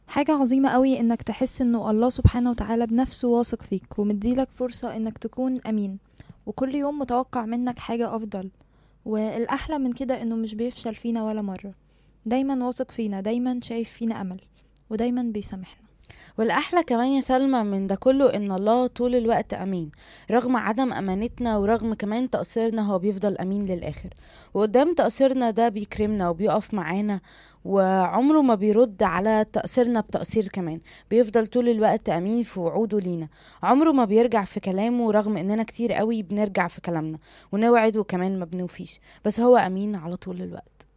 حاجة عظيمة قوي انك تحس انه الله سبحانه وتعالى بنفسه واثق فيك ومديلك فرصة انك تكون امين وكل يوم متوقع منك حاجة افضل والاحلى من كده انه مش بيفشل فينا ولا مرة دايما واثق فينا دايما شايف فينا امل ودايما بيسامحنا والأحلى كمان يا سلمى من ده كله إن الله طول الوقت أمين رغم عدم أمانتنا ورغم كمان تقصيرنا هو بيفضل أمين للآخر وقدام تقصيرنا ده بيكرمنا وبيقف معانا وعمره ما بيرد على تقصيرنا بتقصير كمان بيفضل طول الوقت أمين في وعوده لينا عمره ما بيرجع في كلامه رغم إننا كتير قوي بنرجع في كلامنا ونوعد وكمان ما بنوفيش بس هو أمين على طول الوقت